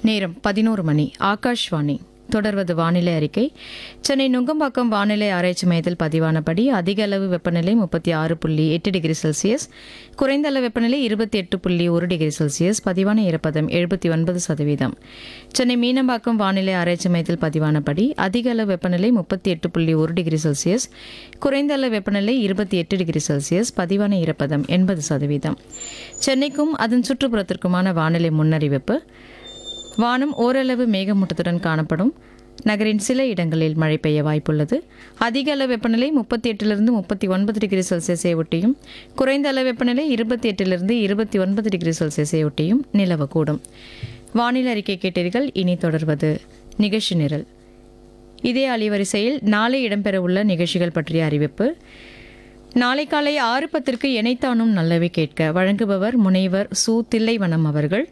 நேரம் பதினோரு மணி ஆகாஷ்வாணி தொடர்வது வானிலை அறிக்கை சென்னை நுங்கம்பாக்கம் வானிலை ஆராய்ச்சி மையத்தில் பதிவானபடி அதிக அளவு வெப்பநிலை முப்பத்தி ஆறு புள்ளி எட்டு டிகிரி செல்சியஸ் குறைந்த அளவு வெப்பநிலை இருபத்தி எட்டு புள்ளி ஒரு டிகிரி செல்சியஸ் பதிவான ஈரப்பதம் எழுபத்தி ஒன்பது சதவீதம் சென்னை மீனம்பாக்கம் வானிலை ஆராய்ச்சி மையத்தில் பதிவானபடி அதிக அளவு வெப்பநிலை முப்பத்தி எட்டு புள்ளி ஒரு டிகிரி செல்சியஸ் குறைந்த அளவு வெப்பநிலை இருபத்தி எட்டு டிகிரி செல்சியஸ் பதிவான ஈரப்பதம் எண்பது சதவீதம் சென்னைக்கும் அதன் சுற்றுப்புறத்திற்குமான வானிலை முன்னறிவிப்பு வானம் ஓரளவு மேகமூட்டத்துடன் காணப்படும் நகரின் சில இடங்களில் மழை பெய்ய வாய்ப்புள்ளது அதிக அளவு வெப்பநிலை முப்பத்தி எட்டிலிருந்து முப்பத்தி ஒன்பது டிகிரி செல்சியஸை ஒட்டியும் குறைந்த அளவு வெப்பநிலை இருபத்தி எட்டிலிருந்து இருபத்தி ஒன்பது டிகிரி செல்சியஸை ஒட்டியும் நிலவக்கூடும் வானிலை அறிக்கை கேட்டீர்கள் இனி தொடர்வது நிகழ்ச்சி நிரல் இதே அலைவரிசையில் நாளை இடம்பெறவுள்ள நிகழ்ச்சிகள் பற்றிய அறிவிப்பு நாளை காலை ஆறு பத்திற்கு இணைத்தானும் நல்லவை கேட்க வழங்குபவர் முனைவர் சு தில்லைவனம் அவர்கள்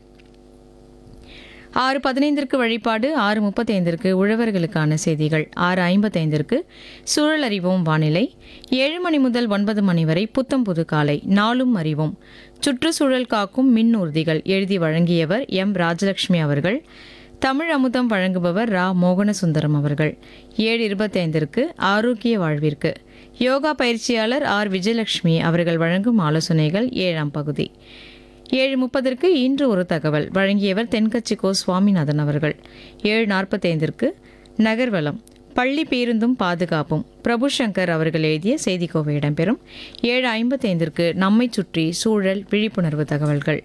ஆறு பதினைந்திற்கு வழிபாடு ஆறு முப்பத்தைந்திற்கு உழவர்களுக்கான செய்திகள் ஆறு ஐம்பத்தைந்திற்கு சூழல் அறிவோம் வானிலை ஏழு மணி முதல் ஒன்பது மணி வரை புத்தம் புது காலை நாளும் அறிவோம் சுற்றுச்சூழல் காக்கும் மின் ஊர்திகள் எழுதி வழங்கியவர் எம் ராஜலட்சுமி அவர்கள் தமிழ் அமுதம் வழங்குபவர் ரா மோகனசுந்தரம் அவர்கள் ஏழு இருபத்தைந்திற்கு ஆரோக்கிய வாழ்விற்கு யோகா பயிற்சியாளர் ஆர் விஜயலட்சுமி அவர்கள் வழங்கும் ஆலோசனைகள் ஏழாம் பகுதி ஏழு முப்பதற்கு இன்று ஒரு தகவல் வழங்கியவர் தென்கட்சி கோ சுவாமிநாதன் அவர்கள் ஏழு நாற்பத்தைந்திற்கு நகர்வலம் பள்ளி பேருந்தும் பாதுகாப்பும் பிரபு சங்கர் அவர்கள் எழுதிய செய்திக்கோவை இடம்பெறும் ஏழு ஐம்பத்தைந்திற்கு நம்மை சுற்றி சூழல் விழிப்புணர்வு தகவல்கள்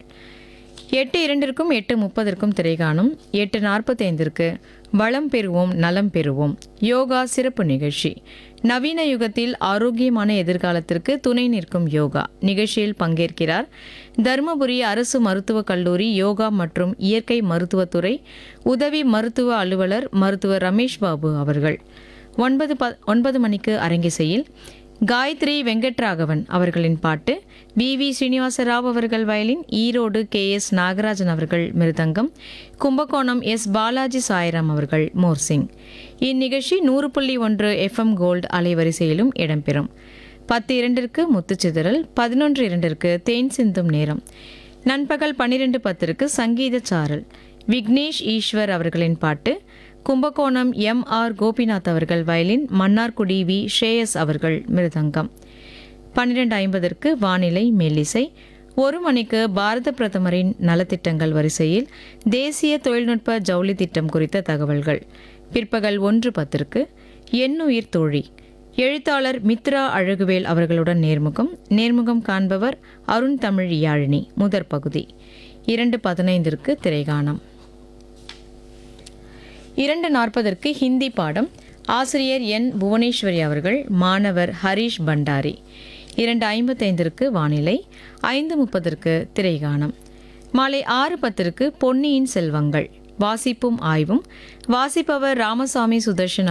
எட்டு இரண்டிற்கும் எட்டு முப்பதற்கும் திரைகாணும் எட்டு நாற்பத்தைந்திற்கு வளம் பெறுவோம் நலம் பெறுவோம் யோகா சிறப்பு நிகழ்ச்சி நவீன யுகத்தில் ஆரோக்கியமான எதிர்காலத்திற்கு துணை நிற்கும் யோகா நிகழ்ச்சியில் பங்கேற்கிறார் தருமபுரி அரசு மருத்துவக் கல்லூரி யோகா மற்றும் இயற்கை மருத்துவத்துறை உதவி மருத்துவ அலுவலர் மருத்துவர் ரமேஷ் பாபு அவர்கள் ஒன்பது ப ஒன்பது மணிக்கு அரங்கிசையில் காயத்ரி வெங்கட்ராகவன் அவர்களின் பாட்டு வி வி ஸ்ரீனிவாசராவ் அவர்கள் violin Erode K S Nagarajan அவர்கள் மிருதங்கம் கும்பகோணம் எஸ் பாலாஜி சாய்ராம் அவர்கள் மோர்சிங் இந்நிகழ்ச்சி நூறு புள்ளி ஒன்று எஃப்எம் கோல்டு அலைவரிசையிலும் இடம்பெறும் பத்து இரண்டிற்கு முத்துச்சிதறல் பதினொன்று இரண்டிற்கு தேன் சிந்தும் நேரம் நண்பகல் பன்னிரெண்டு பத்திற்கு சங்கீத சாரல் விக்னேஷ் ஈஸ்வர் அவர்களின் பாட்டு கும்பகோணம் எம் ஆர் கோபிநாத் அவர்கள் வயலின் மன்னார்குடி வி ஷேயஸ் அவர்கள் மிருதங்கம் பன்னிரெண்டு ஐம்பதற்கு வானிலை மெல்லிசை ஒரு மணிக்கு பாரத பிரதமரின் நலத்திட்டங்கள் வரிசையில் தேசிய தொழில்நுட்ப ஜவுளி திட்டம் குறித்த தகவல்கள் பிற்பகல் ஒன்று பத்திற்கு எண்ணுயிர் தோழி எழுத்தாளர் மித்ரா அழகுவேல் அவர்களுடன் நேர்முகம் நேர்முகம் காண்பவர் அருண் தமிழ் யாழினி முதற் பகுதி இரண்டு பதினைந்திற்கு திரைகாணம் இரண்டு நாற்பதற்கு ஹிந்தி பாடம் ஆசிரியர் என் புவனேஸ்வரி அவர்கள் மாணவர் ஹரிஷ் பண்டாரி இரண்டு ஐம்பத்தைந்திற்கு வானிலை ஐந்து முப்பதற்கு திரைகாணம் மாலை ஆறு பத்திற்கு பொன்னியின் செல்வங்கள் வாசிப்பும் ஆய்வும் வாசிப்பவர் ராமசாமி சுதர்ஷன்